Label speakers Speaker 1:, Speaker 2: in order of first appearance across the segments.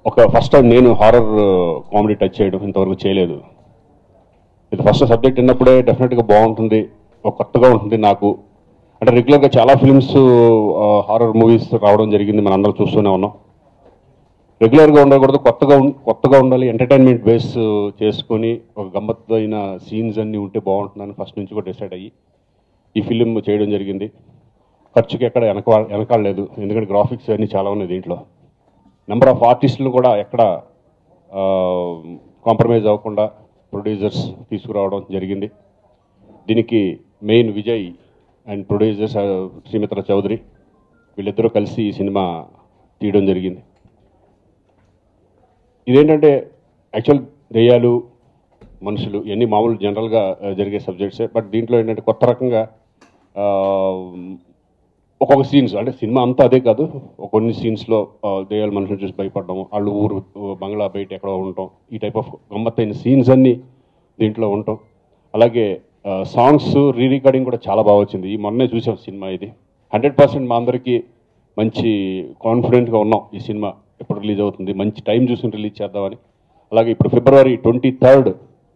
Speaker 1: ఒక first time నేను horror comedy touch చేయడం ఇంతవరకు చేయలేదు ఇది ఫస్ట్ సబ్జెక్ట్ విన్నప్పుడే డెఫినెట్గా బాగుంటుంది ఒక కొత్తగా ఉంటుంది నాకు అంటే రెగ్యులర్గా చాలా ఫిల్మ్స్ హారర్ మూవీస్ రావడం జరిగింది మన అందరం చూస్తూనే ఉన్నాం రెగ్యులర్గా ఉండకూడదు కొత్తగా ఉం- కొత్తగా ఉండాలి ఎంటర్టైన్మెంట్ బేస్ చేసుకొని ఒక గమ్మత్తైన సీన్స్ అన్నీ ఉంటే బాగుంటుందని ఫస్ట్ నుంచి కూడా డిసైడ్ అయ్యి ఈ ఫిలిం చేయడం జరిగింది ఖర్చుకి ఎక్కడ వెనక వెనకాడలేదు ఎందుకంటే గ్రాఫిక్స్ అన్నీ చాలా ఉన్నాయి దీంట్లో నెంబర్ ఆఫ్ ఆర్టిస్టులు కూడా ఎక్కడ కాంప్రమైజ్ అవ్వకుండా ప్రొడ్యూసర్స్ తీసుకురావడం జరిగింది దీనికి main Vijay and producers Srimitra Chowdary వీళ్ళిద్దరూ కలిసి ఈ సినిమా తీయడం జరిగింది ఇదేంటంటే యాక్చువల్ దెయ్యాలు మనుషులు ఇవన్నీ మామూలు జనరల్గా ఆ, జరిగే సబ్జెక్ట్సే బట్ దీంట్లో ఏంటంటే కొత్త రకంగా ఆ, ఒక్కొక్క సీన్స్ అంటే సినిమా అంతా అదే కాదు ఒక కొన్ని సీన్స్లో దెయ్యాలు మనుషులు చూసి భయపడడం వాళ్ళు ఊరు బంగ్లా బయట ఎక్కడో ఉండటం ఈ టైప్ ఆఫ్ గమ్మత్తైన సీన్స్ అన్నీ దీంట్లో ఉండటం అలాగే సాంగ్స్ రీ రికార్డింగ్ కూడా చాలా బాగా వచ్చింది ఈ మొన్నే చూసాం సినిమా ఇది హండ్రెడ్ పర్సెంట్ మా అందరికీ మంచి కాన్ఫిడెంట్గా ఉన్నాం ఈ సినిమా ఎప్పుడు రిలీజ్ అవుతుంది మంచి టైం చూసుకుని రిలీజ్ చేద్దామని అలాగే ఇప్పుడు ఫిబ్రవరి ట్వంటీ థర్డ్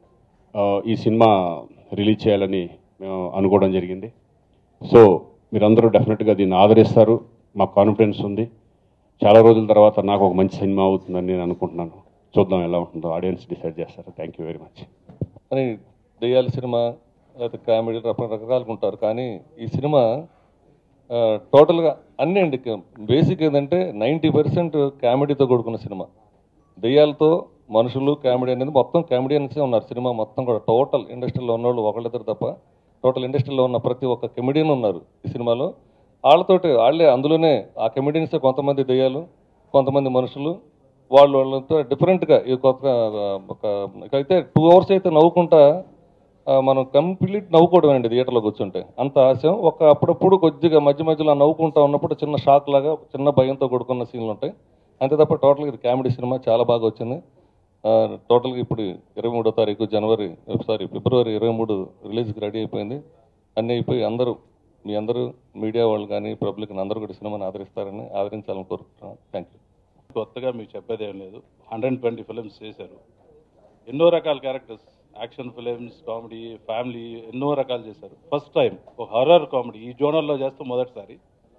Speaker 1: ఈ సినిమా రిలీజ్ చేయాలని మేము అనుకోవడం జరిగింది సో మీరందరూ డెఫినెట్గా దీన్ని ఆదరిస్తారు మాకు కాన్ఫిడెన్స్ ఉంది చాలా రోజుల తర్వాత నాకు ఒక మంచి సినిమా అవుతుందని నేను అనుకుంటున్నాను చూద్దాం ఎలా ఉంటుందో ఆడియన్స్ డిసైడ్ చేస్తారు థ్యాంక్ యూ వెరీ మచ్
Speaker 2: అని దెయ్యాల సినిమా లేకపోతే కామెడీ రకరకాలుగా ఉంటారు కానీ ఈ సినిమా ఆ, టోటల్గా అన్నీ అండి బేసిక్ ఏంటంటే నైంటీ పర్సెంట్ కామెడీతో కూడుకున్న సినిమా దెయ్యాలతో మనుషులు కామెడీ అనేది మొత్తం కామెడియన్సే ఉన్నారు సినిమా మొత్తం కూడా టోటల్ ఇండస్ట్రీలో ఉన్నవాళ్ళు ఒకళ్ళిద్దరు తప్ప టోటల్ ఇండస్ట్రీలో ఉన్న ప్రతి ఒక్క కమెడియన్ ఉన్నారు ఈ సినిమాలో వాళ్ళతోటి వాళ్ళే అందులోనే ఆ కమెడియన్సే కొంతమంది దెయ్యాలు కొంతమంది మనుషులు వాళ్ళు వాళ్ళతో డిఫరెంట్గా ఇది కొత్త ఒక అయితే టూ అవర్స్ అయితే నవ్వుకుంటా ఆ, మనం కంప్లీట్ నవ్వుకోవడం అండి థియేటర్లో కూర్చుంటే అంత ఆశయం ఒక అప్పుడప్పుడు కొద్దిగా మధ్య మధ్యలో నవ్వుకుంటా ఉన్నప్పుడు చిన్న షాక్ లాగా ఒక చిన్న భయంతో కూడుకున్న సీన్లు ఉంటాయి అంతే తప్ప టోటల్గా ఇది కామెడీ సినిమా చాలా బాగా వచ్చింది ఆ, టోటల్గా ఇప్పుడు ఇరవై మూడో తారీఖు జనవరి సారీ ఫిబ్రవరి ఇరవై మూడు రిలీజ్కి రెడీ అయిపోయింది అన్నీ అయిపోయి అందరూ మీ అందరూ మీడియా వాళ్ళు కానీ పబ్లిక్ అందరూ కూడా ఈ సినిమాని ఆదరిస్తారని ఆదరించాలని కోరుకుంటున్నాను థ్యాంక్ యూ
Speaker 3: కొత్తగా మీకు చెప్పేది ఏం లేదు హండ్రెడ్ ట్వంటీ ఫిలిమ్స్ చేశారు ఎన్నో రకాల characters action films comedy family ఎన్నో రకాలు చేశారు ఫస్ట్ టైం ఒక హర్రర్ కామెడీ ఈ జోనర్లో చేస్తూ మొదటిసారి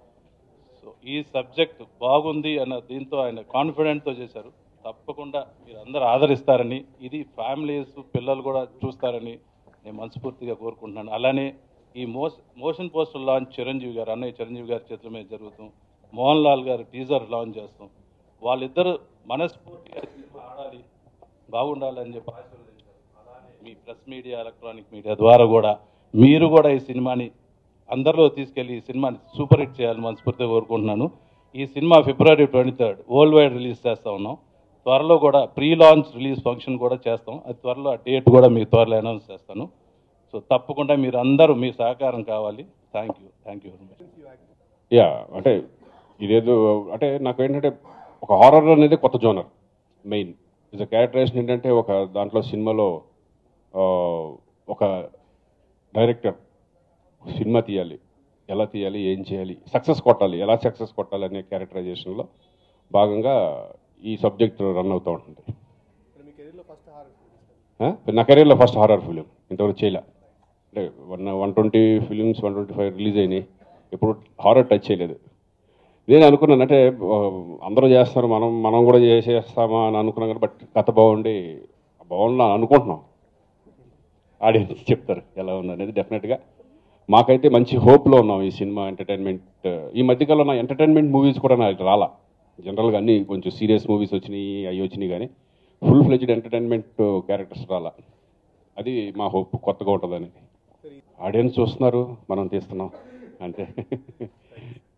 Speaker 3: సో ఈ సబ్జెక్ట్ బాగుంది అన్న దీంతో ఆయన కాన్ఫిడెంట్తో చేశారు తప్పకుండా మీరు అందరూ ఆదరిస్తారని ఇది ఫ్యామిలీస్ పిల్లలు కూడా చూస్తారని నేను మనస్ఫూర్తిగా కోరుకుంటున్నాను అలానే ఈ మోస్ motion poster launch Chiranjeevi garu అన్నయ్య చిరంజీవి గారి చేతుల మీద జరుగుతాం మోహన్ లాల్ గారు టీజర్ లాంచ్ చేస్తాం వాళ్ళిద్దరు మనస్ఫూర్తిగా సినిమా ఆడాలి బాగుండాలని చెప్పి ఆశీర్వదించారు అలానే మీ ప్రెస్ మీడియా ఎలక్ట్రానిక్ మీడియా ద్వారా కూడా మీరు కూడా ఈ సినిమాని అందరిలో తీసుకెళ్లి ఈ సినిమాని సూపర్ హిట్ చేయాలని మనస్ఫూర్తిగా కోరుకుంటున్నాను ఈ cinema February twenty third worldwide release చేస్తా ఉన్నాం త్వరలో కూడా ప్రీ లాంచ్ రిలీజ్ ఫంక్షన్ కూడా చేస్తాం అది త్వరలో ఆ డేట్ కూడా మీకు త్వరలో అనౌన్స్ చేస్తాను సో తప్పకుండా మీరు అందరూ మీ సహకారం కావాలి thank you thank you very much
Speaker 1: yeah అంటే ఇదేదో అంటే నాకు ఏంటంటే ఒక హారర్ అనేది కొత్త జోనర్ మెయిన్ ఇస్ క్యారెక్టరైజేషన్ ఏంటంటే ఒక దాంట్లో సినిమాలో ఆ, ఒక డైరెక్టర్ సినిమా తీయాలి ఎలా తీయాలి ఏం చేయాలి సక్సెస్ కొట్టాలి ఎలా సక్సెస్ కొట్టాలి అనే క్యారెక్టరైజేషన్లో భాగంగా ఈ సబ్జెక్ట్ రన్ అవుతూ ఉంటుంది ఆ? నా కెరీర్లో ఫస్ట్ హారర్ ఫిలిం ఇంతవరకు చేయలే అంటే one one twenty films one twenty five release అయినాయి ఎప్పుడు హారర్ టచ్ చేయలేదు నేను అనుకున్నాను అంటే ఆ, అందరూ చేస్తారు మనం మనం కూడా చేసేస్తామా అని అనుకున్నాం కానీ బట్ కథ బాగుండి బాగుంది అని అనుకుంటున్నాం ఆడియన్స్ చెప్తారు ఎలా ఉంది అనేది డెఫినెట్గా మాకైతే మంచి హోప్లో ఉన్నాం ఈ సినిమా ఎంటర్టైన్మెంట్ ఈ మధ్యకాలంలో నా ఎంటర్టైన్మెంట్ మూవీస్ కూడా నాకు రాలా జనరల్గా అన్ని కొంచెం సీరియస్ మూవీస్ వచ్చినాయి అవి వచ్చినాయి కానీ ఫుల్ ఫ్లెజ్డ్ ఎంటర్టైన్మెంట్ క్యారెక్టర్స్ రాలా అది మా హోప్ కొత్తగా ఉంటుందని ఆడియన్స్ చూస్తున్నారు మనం తీస్తున్నాం అంతే